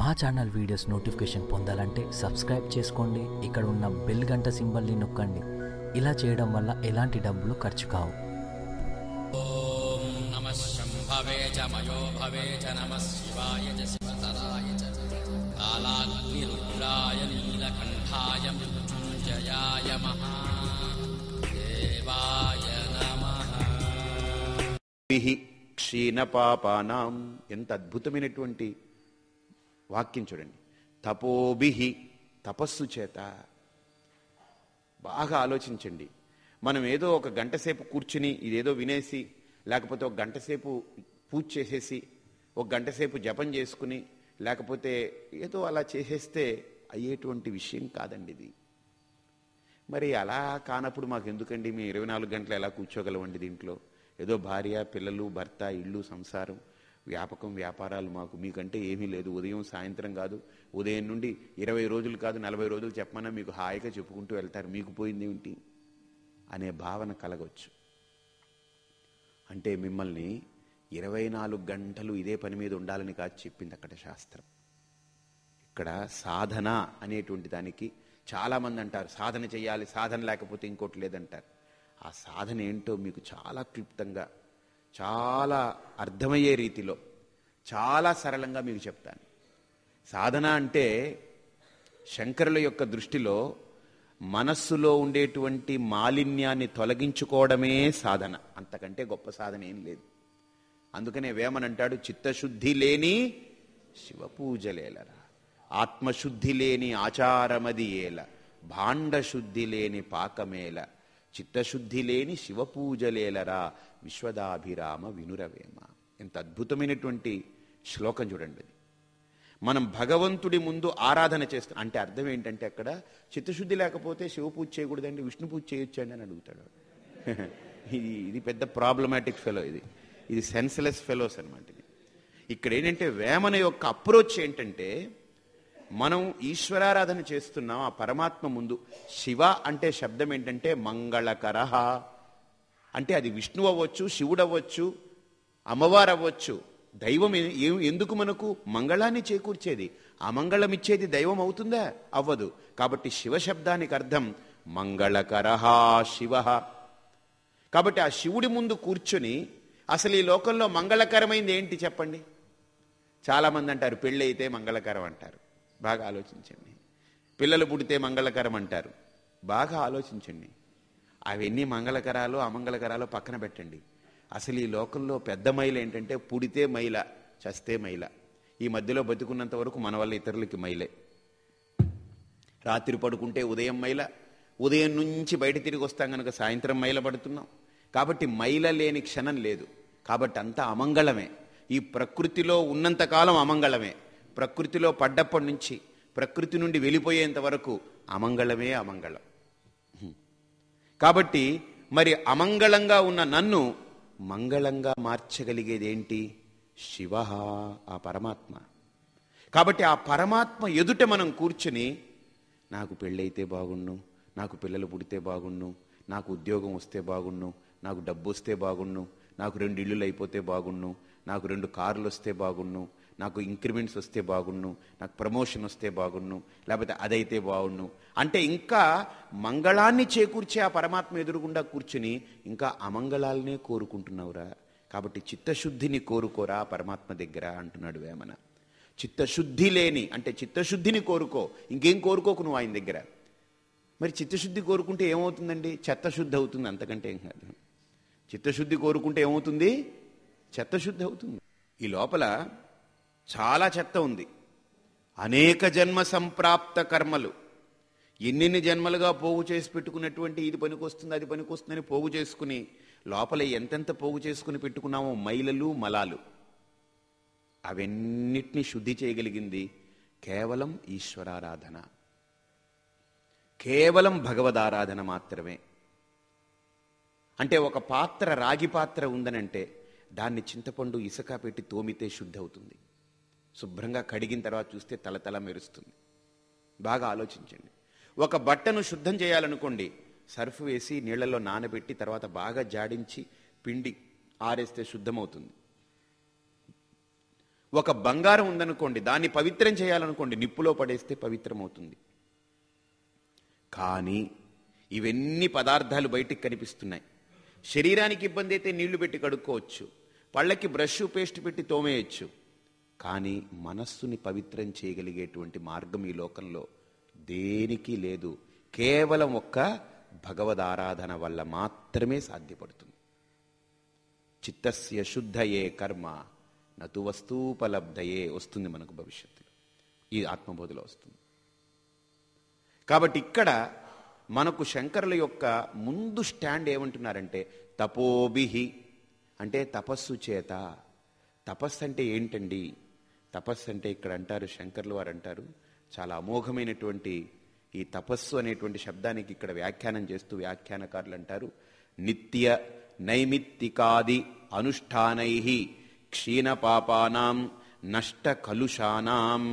మా channel videos notification పొందాలంటే subscribe చేసుకోండి ఇక్కడ ఉన్న బెల్ గంట సింబల్ని నొక్కండి ఇలా చేయడం వల్ల ఎలాంటి డబ్బులు ఖర్చు కావు नमः शम्भवे च मयो भवे च नमः शिवाय च शिवतराय च कालाग्निरुद्राय नीलकण्ठाय मृत्युञ्जयाय महादेवाय नमः బిహి క్షీణపాపానాం ఎంత అద్భుతమైనటువంటి వాక్యం చూడండి తపోభిహి తపస్సు చేత బాగా ఆలోచించండి మనం ఏదో ఒక గంట సేపు కూర్చుని ఇదేదో వినేసి లేకపోతే ఒక గంట సేపు పూజ చేసేసి ఒక గంట సేపు జపం చేసుకుని లేకపోతే ఏదో అలా చేసేస్తే అయ్యేటువంటి విషయం కాదండి ఇది మరి అలా కానప్పుడు మాకు ఎందుకండి మేము ఇరవై నాలుగు గంటలు ఎలా కూర్చోగలమండి దీంట్లో ఏదో భార్య పిల్లలు భర్త ఇల్లు సంసారం వ్యాపకం వ్యాపారాలు మాకు మీకంటే ఏమీ లేదు ఉదయం సాయంత్రం కాదు ఉదయం నుండి ఇరవై రోజులు కాదు నలభై రోజులు చెప్పమన్నా మీకు హాయిగా చెప్పుకుంటూ వెళ్తారు మీకు పోయింది ఏమిటి అనే భావన కలగొచ్చు అంటే మిమ్మల్ని ఇరవై నాలుగు గంటలు ఇదే పని మీద ఉండాలని కాదు చెప్పింది అక్కడ శాస్త్రం ఇక్కడ సాధన అనేటువంటి దానికి చాలామంది అంటారు సాధన చేయాలి సాధన లేకపోతే ఇంకోటి లేదంటారు ఆ సాధన ఏంటో మీకు చాలా క్లుప్తంగా చాలా అర్థమయ్యే రీతిలో చాలా సరళంగా మీకు చెప్తాను సాధన అంటే శంకరుల యొక్క దృష్టిలో మనస్సులో ఉండేటువంటి మాలిన్యాన్ని తొలగించుకోవడమే సాధన అంతకంటే గొప్ప సాధన ఏం లేదు అందుకనే వేమనంటాడు చిత్తశుద్ధి లేని శివ పూజలేలరా ఆత్మశుద్ధి లేని ఆచారమది ఏల భాండ శుద్ధి లేని పాకమేల చిత్తశుద్ధి లేని శివ పూజలేలరా విశ్వదాభిరామ వినురవేమ ఎంత అద్భుతమైనటువంటి శ్లోకం చూడండి అది మనం భగవంతుడి ముందు ఆరాధన చేస్తాం అంటే అర్థం ఏంటంటే అక్కడ చిత్తశుద్ధి లేకపోతే శివ పూజ చేయకూడదండి విష్ణు పూజ చేయొచ్చండి అని అడుగుతాడు ఇది ఇది పెద్ద ప్రాబ్లమాటిక్ ఫెలో ఇది ఇది సెన్స్లెస్ ఫెలోస్ అనమాట ఇది ఇక్కడ ఏంటంటే వేమన యొక్క అప్రోచ్ ఏంటంటే మనం ఈశ్వరారాధన చేస్తున్నాం ఆ పరమాత్మ ముందు శివ అంటే శబ్దం ఏంటంటే మంగళకర అంటే అది విష్ణువు అవ్వచ్చు శివుడు అవ్వచ్చు అమ్మవారు అవ్వచ్చు దైవం ఏ- ఏ- ఎందుకు మనకు మంగళాన్ని చేకూర్చేది అమంగళం ఇచ్చేది దైవం అవుతుందా అవ్వదు కాబట్టి శివ శబ్దానికి అర్థం మంగళకర శివ కాబట్టి ఆ శివుడి ముందు కూర్చొని అసలు ఈ లోకంలో మంగళకరమైంది ఏంటి చెప్పండి చాలామంది అంటారు పెళ్ళి అయితే మంగళకరం అంటారు బాగా ఆలోచించండి పిల్లలు పుడితే మంగళకరం అంటారు బాగా ఆలోచించండి అవన్నీ మంగళకరాలు అమంగళకరాలు పక్కన పెట్టండి అసలు ఈ లోకంలో పెద్ద మైల ఏంటంటే పుడితే మైల చస్తే మైల ఈ మధ్యలో బతుకున్నంత వరకు మన వల్ల ఇతరులకి మైలే రాత్రి పడుకుంటే ఉదయం మైల ఉదయం నుంచి బయట తిరిగి వస్తాం కనుక సాయంత్రం మైల పడుతున్నాం కాబట్టి మైల లేని క్షణం లేదు కాబట్టి అంతా అమంగళమే ఈ ప్రకృతిలో ఉన్నంతకాలం అమంగళమే ప్రకృతిలో పడ్డప్పటి నుంచి ప్రకృతి నుండి వెళ్ళిపోయేంత వరకు అమంగళమే అమంగళం కాబట్టి మరి అమంగళంగా ఉన్న నన్ను మంగళంగా మార్చగలిగేది ఏంటి శివ ఆ పరమాత్మ కాబట్టి ఆ పరమాత్మ ఎదుట మనం కూర్చుని నాకు పెళ్ళైతే బాగుండు నాకు పిల్లలు పుడితే బాగుండు నాకు ఉద్యోగం వస్తే బాగుండు నాకు డబ్బు వస్తే బాగుండు నాకు రెండు ఇళ్ళు అయిపోతే బాగుండు నాకు రెండు కార్లు వస్తే బాగుండు నాకు ఇంక్రిమెంట్స్ వస్తే బాగుండు నాకు ప్రమోషన్ వస్తే బాగుండు లేకపోతే అదైతే బాగుండు అంటే ఇంకా మంగళాన్ని చేకూర్చే ఆ పరమాత్మ ఎదురుగుండా కూర్చుని ఇంకా అమంగళాలనే కోరుకుంటున్నావురా కాబట్టి చిత్తశుద్ధిని కోరుకోరా ఆ పరమాత్మ దగ్గర అంటున్నాడు వేమన చిత్తశుద్ధి లేని అంటే చిత్తశుద్ధిని కోరుకో ఇంకేం కోరుకోకు నువ్వు ఆయన దగ్గర మరి చిత్తశుద్ధి కోరుకుంటే ఏమవుతుందండి చెత్తశుద్ధి అవుతుంది అంతకంటే ఏం కాదు చిత్తశుద్ధి కోరుకుంటే ఏమవుతుంది చెత్తశుద్ధి అవుతుంది ఈ లోపల చాలా చెత్త ఉంది అనేక జన్మ సంప్రాప్త కర్మలు ఎన్నెన్ని జన్మలుగా పోగు చేసి పెట్టుకున్నటువంటి ఇది పనికొస్తుంది అది పనికొస్తుందని పోగు చేసుకుని లోపల ఎంతెంత పోగు చేసుకుని పెట్టుకున్నామో మైలలు మలాలు అవన్నిటినీ శుద్ధి చేయగలిగింది కేవలం ఈశ్వరారాధన కేవలం భగవదారాధన మాత్రమే అంటే ఒక పాత్ర రాగి పాత్ర ఉందనంటే దాన్ని చింతపండు ఇసుక పెట్టి తోమితే శుద్ధి అవుతుంది శుభ్రంగా కడిగిన తర్వాత చూస్తే తలతల మెరుస్తుంది బాగా ఆలోచించండి ఒక బట్టను శుద్ధం చేయాలనుకోండి సర్ఫ్ వేసి నీళ్లలో నానబెట్టి తర్వాత బాగా జాడించి పిండి ఆరేస్తే శుద్ధమవుతుంది ఒక బంగారం ఉందనుకోండి దాన్ని పవిత్రం చేయాలనుకోండి నిప్పులో పడేస్తే పవిత్రమవుతుంది కానీ ఇవన్నీ పదార్థాలు బయటికి కనిపిస్తున్నాయి శరీరానికి ఇబ్బంది అయితే నీళ్లు పెట్టి కడుక్కోవచ్చు పళ్ళకి బ్రష్ పేస్ట్ పెట్టి తోమేయచ్చు కానీ మనస్సుని పవిత్రం చేయగలిగేటువంటి మార్గం ఈ లోకంలో దేనికి లేదు కేవలం ఒక్క భగవద్ ఆరాధన వల్ల మాత్రమే సాధ్యపడుతుంది చిత్తస్య శుద్ధయే కర్మ నతు వస్తూపలబ్ధయే వస్తుంది మనకు భవిష్యత్తులో ఈ ఆత్మబోధలో వస్తుంది కాబట్టి ఇక్కడ మనకు శంకరుల యొక్క ముందు స్టాండ్ ఏమంటున్నారంటే తపోభిహి అంటే తపస్సు చేత తపస్సు అంటే ఏంటండి తపస్సు అంటే ఇక్కడ అంటారు శంకర్లు వారు అంటారు చాలా అమోఘమైనటువంటి ఈ తపస్సు అనేటువంటి శబ్దానికి ఇక్కడ వ్యాఖ్యానం చేస్తూ వ్యాఖ్యానకారులు అంటారు నిత్య నైమిత్తికాది అనుష్ఠానై క్షీణ పాపానాం నష్ట కలుషానాం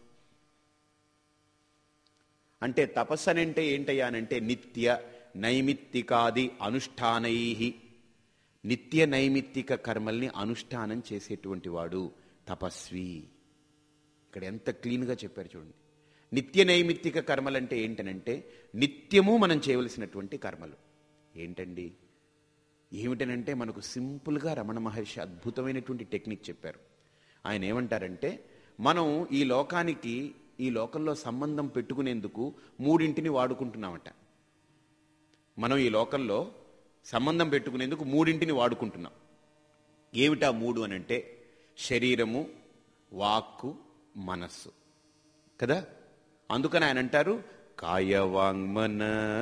అంటే తపస్సు అని అంటే ఏంటయ్యానంటే నిత్య నైమిత్తికాది అనుష్ఠానై నిత్య నైమిత్తిక కర్మల్ని అనుష్ఠానం చేసేటువంటి వాడు తపస్వి ఇక్కడ ఎంత క్లీన్గా చెప్పారు చూడండి నిత్య నైమిత్తిక కర్మలు అంటే ఏంటనంటే నిత్యము మనం చేయవలసినటువంటి కర్మలు ఏంటండి ఏమిటనంటే మనకు సింపుల్గా రమణ మహర్షి అద్భుతమైనటువంటి టెక్నిక్ చెప్పారు ఆయన ఏమంటారంటే మనం ఈ లోకానికి ఈ లోకంలో సంబంధం పెట్టుకునేందుకు మూడింటిని వాడుకుంటున్నామట మనం ఈ లోకంలో సంబంధం పెట్టుకునేందుకు మూడింటిని వాడుకుంటున్నాం ఏమిటా మూడు అని అంటే శరీరము వాక్కు మనస్సు కదా అందుకని ఆయన అంటారు కాయవాంగ్మన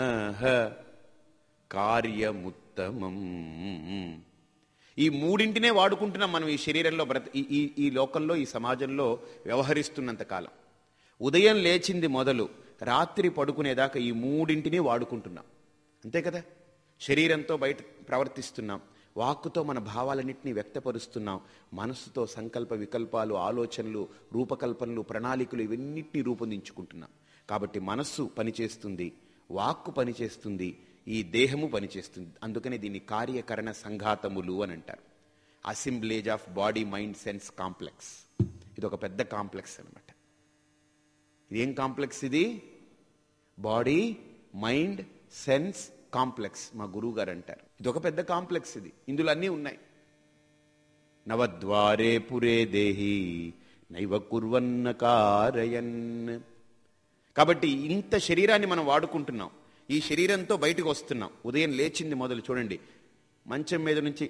కార్యముత్తమం ఈ మూడింటినే వాడుకుంటున్నాం మనం ఈ శరీరంలో బ్రత ఈ- ఈ ఈ లోకంలో ఈ సమాజంలో వ్యవహరిస్తున్నంత కాలం ఉదయం లేచింది మొదలు రాత్రి పడుకునేదాకా ఈ మూడింటిని వాడుకుంటున్నాం అంతే కదా శరీరంతో బయట ప్రవర్తిస్తున్నాం వాక్కుతో మన భావాలన్నింటినీ వ్యక్తపరుస్తున్నాం మనస్సుతో సంకల్ప వికల్పాలు ఆలోచనలు రూపకల్పనలు ప్రణాళికలు ఇవన్నిటినీ రూపొందించుకుంటున్నాం కాబట్టి మనస్సు పనిచేస్తుంది వాక్కు పనిచేస్తుంది ఈ దేహము పనిచేస్తుంది అందుకనే దీన్ని కార్యకరణ సంఘాతములు అని అంటారు assemblage of body mind sense complex ఇది ఒక పెద్ద కాంప్లెక్స్ అన్నమాట ఇదేం కాంప్లెక్స్ ఇది బాడీ మైండ్ సెన్స్ కాంప్లెక్స్ మా గురువు గారు అంటారు ఇది ఒక పెద్ద కాంప్లెక్స్ ఇది ఇందులో అన్నీ ఉన్నాయి నవద్వారే పురే దేహి నైవ కుర్వన్న కారయన్ కాబట్టి ఇంత శరీరాన్ని మనం వాడుకుంటున్నాం ఈ శరీరంతో బయటకు వస్తున్నాం ఉదయం లేచింది మొదలు చూడండి మంచం మీద నుంచి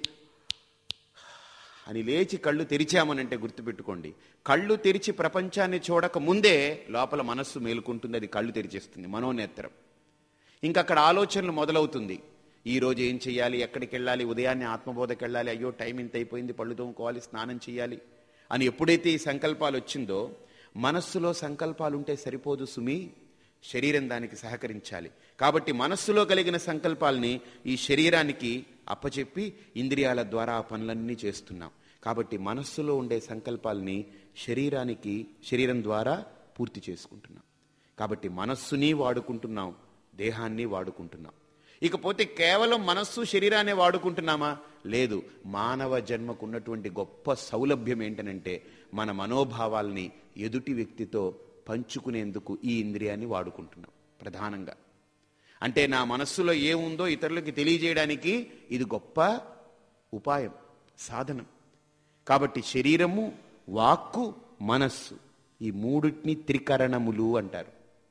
అని లేచి కళ్ళు తెరిచామనంటే గుర్తుపెట్టుకోండి కళ్ళు తెరిచి ప్రపంచాన్ని చూడక ముందే లోపల మనస్సు మేలుకుంటుంది అది కళ్ళు తెరిచేస్తుంది మనోనేత్రం ఇంకా అక్కడ ఆలోచనలు మొదలవుతుంది ఈ రోజు ఏం చేయాలి ఎక్కడికి వెళ్ళాలి ఉదయాన్నే ఆత్మబోధకి వెళ్ళాలి అయ్యో టైం ఇంత అయిపోయింది పళ్ళు తోముకోవాలి స్నానం చేయాలి అని ఎప్పుడైతే ఈ సంకల్పాలు వచ్చిందో మనస్సులో సంకల్పాలు ఉంటే సరిపోదు సుమి శరీరం దానికి సహకరించాలి కాబట్టి మనస్సులో కలిగిన సంకల్పాల్ని ఈ శరీరానికి అప్పచెప్పి ఇంద్రియాల ద్వారా ఆ పనులన్నీ చేస్తున్నాం కాబట్టి మనస్సులో ఉండే సంకల్పాల్ని శరీరానికి శరీరం ద్వారా పూర్తి చేసుకుంటున్నాం కాబట్టి మనస్సుని వాడుకుంటున్నాం దేహాన్ని వాడుకుంటున్నాం ఇకపోతే కేవలం మనస్సు శరీరాన్ని వాడుకుంటున్నామా లేదు మానవ జన్మకు ఉన్నటువంటి గొప్ప సౌలభ్యం ఏంటనంటే మన మనోభావాల్ని ఎదుటి వ్యక్తితో పంచుకునేందుకు ఈ ఇంద్రియాన్ని వాడుకుంటున్నాం ప్రధానంగా అంటే నా మనస్సులో ఏముందో ఇతరులకి తెలియజేయడానికి ఇది గొప్ప ఉపాయం సాధనం కాబట్టి శరీరము వాక్కు మనస్సు ఈ మూడిటిని త్రికరణములు అంటారు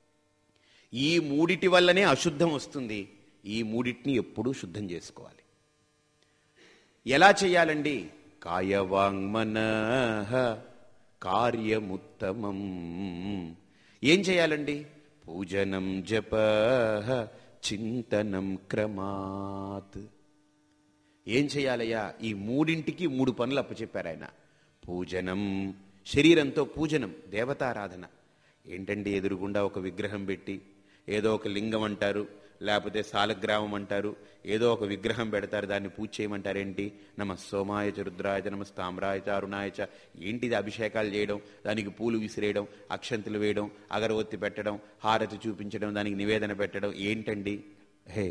ఈ మూడిటి వల్లనే అశుద్ధం వస్తుంది ఈ మూడిటిని ఎప్పుడూ శుద్ధం చేసుకోవాలి ఎలా చేయాలండి కాయవాంగ్మన కార్యముత్తమం ఏం చేయాలండి పూజనం జప చింతనం క్రమాత్ ఏం చేయాలయ్యా ఈ మూడింటికి మూడు పనులు అప్పచెప్పారు ఆయన పూజనం శరీరంతో పూజనం దేవతారాధన ఏంటండి ఎదురుగుండా ఒక విగ్రహం పెట్టి ఏదో ఒక లింగం అంటారు లేకపోతే సాలగ్రామం అంటారు ఏదో ఒక విగ్రహం పెడతారు దాన్ని పూజ చేయమంటారేంటి నమ సోమాయ చ రుద్రాయ చ, నమ తామ్రాయ చ అరుణాయ చ ఏంటిది అభిషేకాలు చేయడం దానికి పూలు విసిరేయడం అక్షంతులు వేయడం అగరవత్తి పెట్టడం హారతి చూపించడం దానికి నివేదన పెట్టడం ఏంటండి హే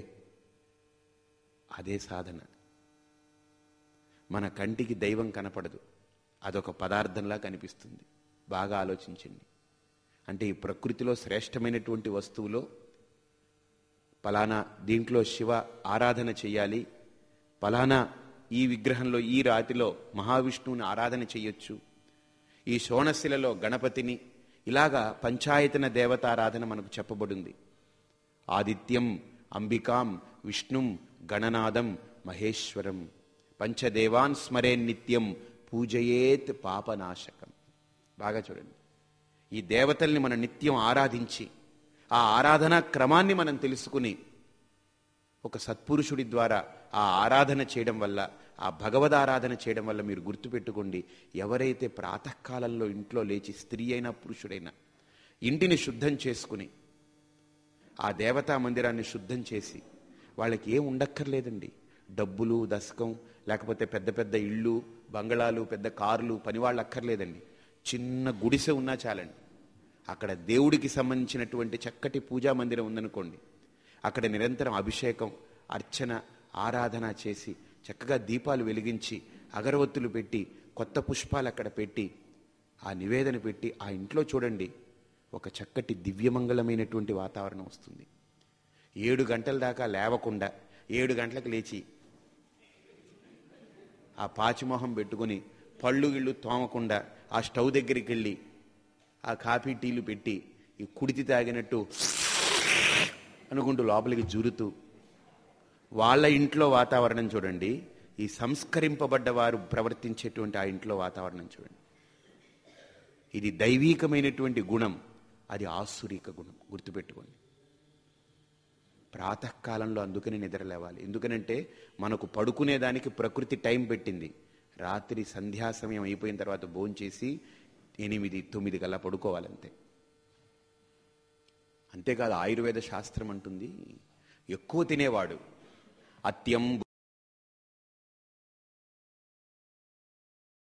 అదే సాధన మన కంటికి దైవం కనపడదు అదొక పదార్థంలా కనిపిస్తుంది బాగా ఆలోచించండి అంటే ఈ ప్రకృతిలో శ్రేష్టమైనటువంటి వస్తువులో పలానా దీంట్లో శివ ఆరాధన చెయ్యాలి పలానా ఈ విగ్రహంలో ఈ రాతిలో మహావిష్ణువుని ఆరాధన చెయ్యొచ్చు ఈ శోణశిలలో గణపతిని ఇలాగా పంచాయతన దేవతారాధన మనకు చెప్పబడింది ఆదిత్యం అంబికాం విష్ణుం గణనాదం మహేశ్వరం పంచదేవాన్ స్మరే నిత్యం పూజయేత్ పాపనాశకం బాగా చూడండి ఈ దేవతల్ని మనం నిత్యం ఆరాధించి ఆ ఆరాధనా క్రమాన్ని మనం తెలుసుకుని ఒక సత్పురుషుడి ద్వారా ఆ ఆరాధన చేయడం వల్ల ఆ భగవద్ ఆరాధన చేయడం వల్ల మీరు గుర్తుపెట్టుకోండి ఎవరైతే ప్రాతకాలంలో ఇంట్లో లేచి స్త్రీ అయినా పురుషుడైనా ఇంటిని శుద్ధం చేసుకుని ఆ దేవతా మందిరాన్ని శుద్ధం చేసి వాళ్ళకి ఏం ఉండక్కర్లేదండి డబ్బులు దశకం లేకపోతే పెద్ద పెద్ద ఇళ్ళు బంగళాలు పెద్ద కార్లు పనివాళ్ళు అక్కర్లేదండి చిన్న గుడిసె ఉన్నా చాలండి అక్కడ దేవుడికి సంబంధించినటువంటి చక్కటి పూజా మందిరం ఉందనుకోండి అక్కడ నిరంతరం అభిషేకం అర్చన ఆరాధన చేసి చక్కగా దీపాలు వెలిగించి అగరవత్తులు పెట్టి కొత్త పుష్పాలు అక్కడ పెట్టి ఆ నివేదన పెట్టి ఆ ఇంట్లో చూడండి ఒక చక్కటి దివ్యమంగళమైనటువంటి వాతావరణం వస్తుంది ఏడు గంటల దాకా లేవకుండా ఏడు గంటలకు లేచి ఆ పాచిమొహం పెట్టుకుని పళ్ళు గిళ్ళు తోమకుండా ఆ స్టవ్ దగ్గరికి వెళ్ళి ఆ కాఫీ టీలు పెట్టి ఈ కుడితి తాగినట్టు అనుకుంటూ లోపలికి జురుతూ వాళ్ళ ఇంట్లో వాతావరణం చూడండి ఈ సంస్కరింపబడ్డ వారు ప్రవర్తించేటువంటి ఆ ఇంట్లో వాతావరణం చూడండి ఇది దైవీకమైనటువంటి గుణం అది ఆసురిక గుణం గుర్తుపెట్టుకోండి ప్రాతకాలంలో అందుకని నిద్ర లేవాలి ఎందుకనంటే మనకు పడుకునేదానికి ప్రకృతి టైం పెట్టింది రాత్రి సంధ్యా సమయం అయిపోయిన తర్వాత భోంచేసి ఎనిమిది తొమ్మిది కల్లా పడుకోవాలంతే అంతేకాదు ఆయుర్వేద శాస్త్రం అంటుంది ఎక్కువ తినేవాడు అత్యం